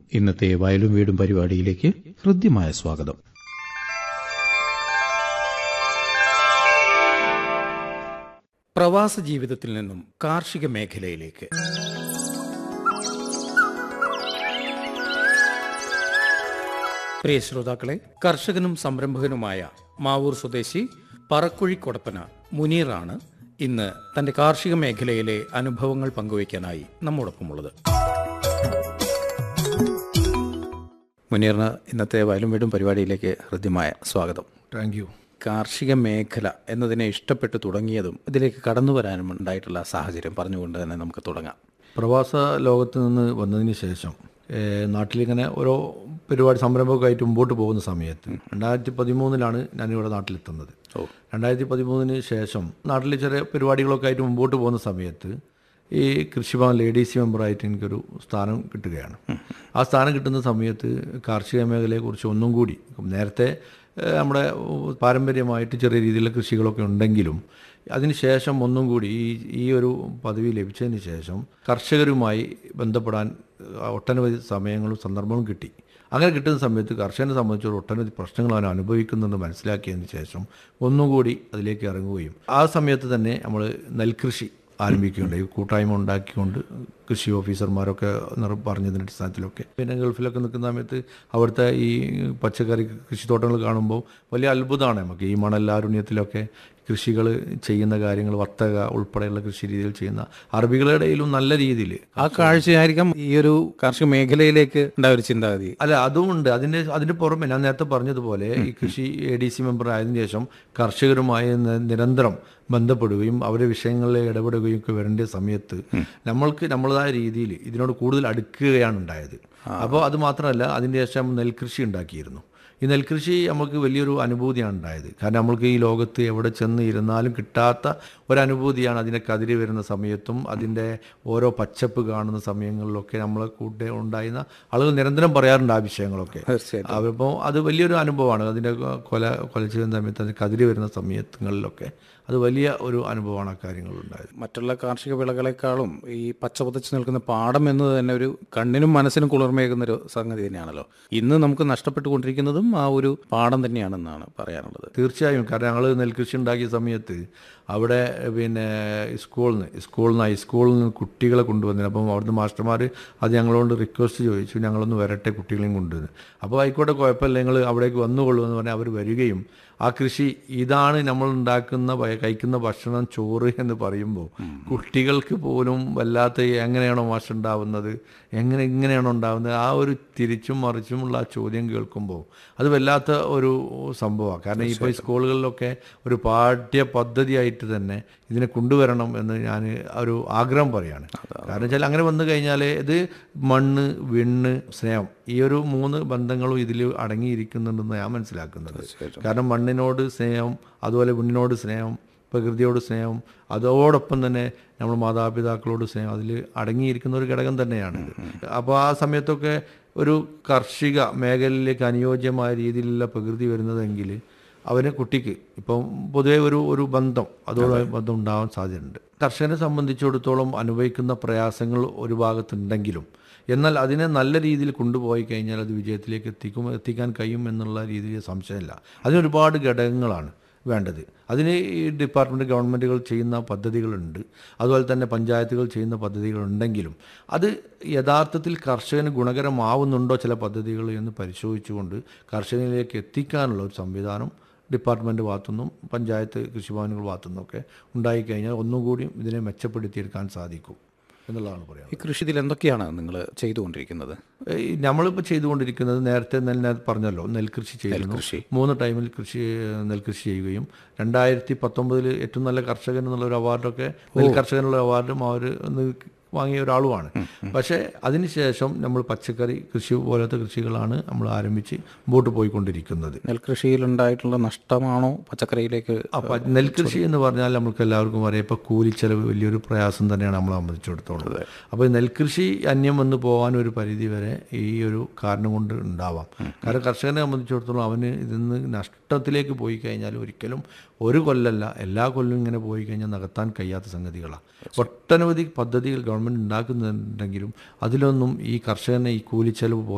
ഇന്നത്തെ വയലും വീടും പരിപാടിയിലേക്ക് ഹൃദ്യമായ സ്വാഗതം പ്രവാസ ജീവിതത്തിൽ നിന്നും കാർഷിക മേഖലയിലേക്ക് പ്രിയ ശ്രോതാക്കളെ കർഷകനും സംരംഭകനുമായ മാവൂർ സ്വദേശി പറക്കുഴി കൊടപ്പന മുനീറാണ് ഇന്ന് തന്റെ കാർഷിക മേഖലയിലെ അനുഭവങ്ങൾ പങ്കുവയ്ക്കാനായി നമ്മോടൊപ്പമുള്ളത് മുനീറിന് ഇന്നത്തെ വയലും വീടും പരിപാടിയിലേക്ക് ഹൃദ്യമായ സ്വാഗതം താങ്ക് യു കാർഷിക മേഖല എന്നതിനെ ഇഷ്ടപ്പെട്ട് തുടങ്ങിയതും ഇതിലേക്ക് കടന്നു വരാനും ഉണ്ടായിട്ടുള്ള സാഹചര്യം പറഞ്ഞുകൊണ്ട് തന്നെ നമുക്ക് തുടങ്ങാം പ്രവാസ ലോകത്ത് നിന്ന് വന്നതിന് ശേഷം ഏഹ്, നാട്ടിലിങ്ങനെ ഓരോ പരിപാടി സംരംഭമൊക്കെ ആയിട്ട് മുമ്പോട്ട് പോകുന്ന സമയത്ത് രണ്ടായിരത്തി പതിമൂന്നിലാണ് ഞാനിവിടെ നാട്ടിലെത്തുന്നത് ഓ. രണ്ടായിരത്തി പതിമൂന്നിന് ശേഷം നാട്ടിൽ ചെറിയ പരിപാടികളൊക്കെ ആയിട്ട് മുമ്പോട്ട് പോകുന്ന സമയത്ത് ഈ കൃഷിഭവൻ ലേഡീസ് മെമ്പറായിട്ട് എനിക്കൊരു സ്ഥാനം കിട്ടുകയാണ് ആ സ്ഥാനം കിട്ടുന്ന സമയത്ത് കാർഷിക മേഖലയെക്കുറിച്ച് ഒന്നും കൂടി നേരത്തെ ഏഹ്, നമ്മുടെ ഉ, പാരമ്പര്യമായിട്ട് ചെറിയ രീതിയിലുള്ള കൃഷികളൊക്കെ ഉണ്ടെങ്കിലും അതിനുശേഷം ഒന്നും കൂടി ഈ ഈ ഒരു പദവി ലഭിച്ചതിന് ശേഷം കർഷകരുമായി ബന്ധപ്പെടാൻ ഏഹ്, ഒട്ടനവധി സമയങ്ങളും സന്ദർഭങ്ങളും കിട്ടി അങ്ങനെ കിട്ടുന്ന സമയത്ത് കർഷകനെ സംബന്ധിച്ചൊരു ഒട്ടനവധി പ്രശ്നങ്ങൾ അവൻ അനുഭവിക്കുന്നുണ്ട് മനസ്സിലാക്കിയതിന് ശേഷം ഒന്നുകൂടി അതിലേക്ക് ഇറങ്ങുകയും ആ സമയത്ത് തന്നെ നമ്മൾ നെൽകൃഷി ആരംഭിക്കുകയുണ്ടായി കൂട്ടായ്മ ഉണ്ടാക്കിക്കൊണ്ട് കൃഷി ഓഫീസർമാരൊക്കെ നിർ- പറഞ്ഞതിൻ്റെ അടിസ്ഥാനത്തിലൊക്കെ പിന്നെ ഗൾഫിലൊക്കെ നിൽക്കുന്ന സമയത്ത് അവിടുത്തെ ഈ പച്ചക്കറി കൃഷിത്തോട്ടങ്ങൾ കാണുമ്പോൾ വലിയ അത്ഭുതമാണ് നമുക്ക് ഈ മണലാരുണ്യത്തിലൊക്കെ കൃഷികൾ ചെയ്യുന്ന കാര്യങ്ങൾ വർത്തക ഉൾപ്പെടെയുള്ള കൃഷി രീതിയിൽ ചെയ്യുന്ന അറബികളുടെ ഇടയിലും നല്ല രീതിയിൽ ആ കാഴ്ചയായിരിക്കാം ഈ ഒരു കാർഷിക മേഖലയിലേക്ക് ഉണ്ടായ ഒരു ചിന്താഗതി അല്ല അതുമുണ്ട് അതിന്റെ അതിന്റെ പുറമെ ഞാൻ നേരത്തെ പറഞ്ഞതുപോലെ ഈ കൃഷി എ ഡി സി മെമ്പർ ആയതിനു ശേഷം കർഷകരുമായി നി- നിരന്തരം ബന്ധപ്പെടുകയും അവരുടെ വിഷയങ്ങളിൽ ഇടപെടുകയും ഒക്കെ വരേണ്ട സമയത്ത് നമ്മൾക്ക് നമ്മളതായ രീതിയിൽ ഇതിനോട് കൂടുതൽ അടുക്കുകയാണ് ഉണ്ടായത് അപ്പോൾ അത് മാത്രമല്ല അതിന് ശേഷം നെൽകൃഷി ഉണ്ടാക്കിയിരുന്നു ഈ നെൽകൃഷി നമുക്ക് വലിയൊരു അനുഭൂതിയാണ് ഉണ്ടായത് കാരണം നമ്മൾക്ക് ഈ ലോകത്ത് എവിടെ ചെന്ന് ഇരുന്നാലും കിട്ടാത്ത ഒരനുഭൂതിയാണ് അതിൻ്റെ കതിരി വരുന്ന സമയത്തും അതിൻ്റെ ഓരോ പച്ചപ്പ് കാണുന്ന സമയങ്ങളിലൊക്കെ നമ്മളെ കൂടെ ഉണ്ടായിരുന്ന ആളുകൾ നിരന്തരം പറയാറുണ്ട് ആ വിഷയങ്ങളൊക്കെ തീർച്ചയായിട്ടും അപ്പോൾ അത് വലിയൊരു അനുഭവമാണ് അതിൻ്റെ കൊല കൊല ചെയ്യുന്ന സമയത്ത് അതിന് കതിരി വരുന്ന സമയങ്ങളിലൊക്കെ അത് വലിയ ഒരു അനുഭവമാണ് ആ കാര്യങ്ങളുണ്ടായത് മറ്റുള്ള കാർഷിക വിളകളെക്കാളും ഈ പച്ചപുതച്ച് നിൽക്കുന്ന പാടം എന്നത് തന്നെ ഒരു കണ്ണിനും മനസ്സിനും കുളിർമയേകുന്ന ഒരു സംഗതി തന്നെയാണല്ലോ ഇന്ന് നമുക്ക് നഷ്ടപ്പെട്ടുകൊണ്ടിരിക്കുന്നതും ആ ഒരു പാടം തന്നെയാണെന്നാണ് പറയാനുള്ളത് തീർച്ചയായും കാരണം ഞങ്ങൾ നെൽകൃഷി ഉണ്ടാക്കിയ സമയത്ത് അവിടെ പിന്നെ സ്കൂളിൽ നിന്ന് സ്കൂളിൽ നിന്ന് ഹൈസ്കൂളിൽ നിന്ന് കുട്ടികളെ കൊണ്ടുവന്നിന് അപ്പം അവിടുന്ന് മാസ്റ്റർമാർ അത് ഞങ്ങളോട് റിക്വസ്റ്റ് ചോദിച്ചു ഞങ്ങളൊന്ന് വരട്ടെ കുട്ടികളെയും കൊണ്ടുവന്ന് അപ്പോൾ ആയിക്കോട്ടെ കുഴപ്പമില്ല നിങ്ങൾ അവിടേക്ക് വന്നുകൊള്ളുമെന്ന് പറഞ്ഞാൽ അവർ വരികയും ആ കൃഷി ഇതാണ് നമ്മൾ ഉണ്ടാക്കുന്ന ഭ- കഴിക്കുന്ന ഭക്ഷണം ചോറ് എന്ന് പറയുമ്പോൾ കുട്ടികൾക്ക് പോലും വല്ലാത്ത എങ്ങനെയാണോ മാഷ് ഉണ്ടാവുന്നത് എങ്ങനെ ഇങ്ങനെയാണോ ഉണ്ടാവുന്നത് ആ ഒരു തിരിച്ചും മറിച്ചുമുള്ള ആ ചോദ്യം കേൾക്കുമ്പോൾ അത് വല്ലാത്ത ഒരു സംഭവമാണ് കാരണം ഇപ്പോൾ ഈ സ്കൂളുകളിലൊക്കെ ഒരു പാഠ്യ പദ്ധതിയായിട്ട് തന്നെ ഇതിനെ കൊണ്ടുവരണം എന്ന് ഞാൻ ഒരു ആഗ്രഹം പറയാണ് കാരണം വെച്ചാൽ അങ്ങനെ വന്നു കഴിഞ്ഞാൽ ഇത് മണ്ണ് വിണ്ണ് സ്നേഹം ഈ ഒരു മൂന്ന് ബന്ധങ്ങളും ഇതിൽ അടങ്ങിയിരിക്കുന്നുണ്ടെന്ന് ഞാൻ മനസ്സിലാക്കുന്നത് കാരണം മണ്ണിനോട് സ്നേഹം അതുപോലെ വിണ്ണിനോട് സ്നേഹം പ്രകൃതിയോട് സ്നേഹം അതോടൊപ്പം തന്നെ നമ്മൾ മാതാപിതാക്കളോട് സ്നേഹം അതിൽ അടങ്ങിയിരിക്കുന്ന ഒരു ഘടകം തന്നെയാണ് അപ്പോൾ ആ സമയത്തൊക്കെ ഒരു കാർഷിക മേഖലയിലേക്ക് അനുയോജ്യമായ രീതിയിലുള്ള പ്രകൃതി വരുന്നതെങ്കിൽ അവന് കുട്ടിക്ക് ഇപ്പം പൊതുവെ ഒരു ഒരു ബന്ധം അതോടെ ബന്ധം ഉണ്ടാവാൻ സാധ്യതയുണ്ട് കർഷകനെ സംബന്ധിച്ചിടത്തോളം അനുഭവിക്കുന്ന പ്രയാസങ്ങൾ ഒരു ഭാഗത്തുണ്ടെങ്കിലും എന്നാൽ അതിനെ നല്ല രീതിയിൽ കൊണ്ടുപോയി കഴിഞ്ഞാൽ അത് വിജയത്തിലേക്ക് എത്തിക്കും എത്തിക്കാൻ കഴിയും എന്നുള്ള രീതിയിൽ സംശയമില്ല അതിന് ഒരുപാട് ഘടകങ്ങളാണ് വേണ്ടത് അതിന് ഈ ഡിപ്പാർട്ട്മെൻറ്റ് ഗവൺമെൻറ്റുകൾ ചെയ്യുന്ന പദ്ധതികളുണ്ട് അതുപോലെ തന്നെ പഞ്ചായത്തുകൾ ചെയ്യുന്ന പദ്ധതികളുണ്ടെങ്കിലും അത് യഥാർത്ഥത്തിൽ കർഷകന് ഗുണകരമാവുന്നുണ്ടോ ചില പദ്ധതികൾ എന്ന് പരിശോധിച്ചുകൊണ്ട് കർഷകനിലേക്ക് എത്തിക്കാനുള്ള ഒരു സംവിധാനം ഡിപ്പാർട്ട്മെൻറ്റ് ഭാഗത്തുനിന്നും പഞ്ചായത്ത് കൃഷിഭവനുകൾ ഭാഗത്തുനിന്നും ഒക്കെ ഉണ്ടായിക്കഴിഞ്ഞാൽ ഒന്നുകൂടി ഇതിനെ മെച്ചപ്പെടുത്തിയെടുക്കാൻ സാധിക്കും എന്നുള്ളതാണ് പറയാം ഈ കൃഷി ഇതിൽ എന്തൊക്കെയാണ് നിങ്ങൾ ചെയ്തുകൊണ്ടിരിക്കുന്നത് ഈ നമ്മളിപ്പോൾ ചെയ്തുകൊണ്ടിരിക്കുന്നത് നേരത്തെ നെൽ ഞാൻ പറഞ്ഞല്ലോ നെൽകൃഷി ചെയ്യുന്നു നെൽകൃഷി. മൂന്ന് ടൈമിൽ കൃഷി നെൽകൃഷി ചെയ്യുകയും രണ്ടായിരത്തി പത്തൊമ്പതിൽ ഏറ്റവും നല്ല കർഷകൻ എന്നുള്ള ഒരു അവാർഡൊക്കെ നെൽ കർഷകനുള്ള അവാർഡും അവർ വാങ്ങിയ ഒരാളുമാണ് പക്ഷേ അതിനുശേഷം നമ്മൾ പച്ചക്കറി കൃഷി പോലത്തെ കൃഷികളാണ് നമ്മൾ ആരംഭിച്ച് മുമ്പോട്ട് പോയിക്കൊണ്ടിരിക്കുന്നത് നെൽകൃഷിയിലുണ്ടായിട്ടുള്ള നഷ്ടമാണോ പച്ചക്കറിയിലേക്ക് അപ്പം നെൽകൃഷി എന്ന് പറഞ്ഞാൽ നമുക്ക് എല്ലാവർക്കും അറിയാം ഇപ്പോൾ കൂലിച്ചെലവ് വലിയൊരു പ്രയാസം തന്നെയാണ് നമ്മളെ സംബന്ധിച്ചിടത്തോളം അപ്പോൾ ഈ നെൽകൃഷി അന്യം വന്ന് പോകാൻ ഒരു പരിധി വരെ ഈ ഒരു കാരണം കൊണ്ട് ഉണ്ടാവാം കാരണം കർഷകനെ സംബന്ധിച്ചിടത്തോളം അവന് ഇതിന്ന് നഷ്ടത്തിലേക്ക് പോയി കഴിഞ്ഞാൽ ഒരിക്കലും ഒരു കൊല്ലല്ല എല്ലാ കൊല്ലവും ഇങ്ങനെ പോയി കഴിഞ്ഞാൽ നികത്താൻ കഴിയാത്ത സംഗതികളാണ് ഒട്ടനവധി പദ്ധതികൾ ഗവൺമെൻറ് ഉണ്ടാക്കുന്നുണ്ടെങ്കിലും അതിലൊന്നും ഈ കർഷകനെ ഈ കൂലിച്ചെലവ്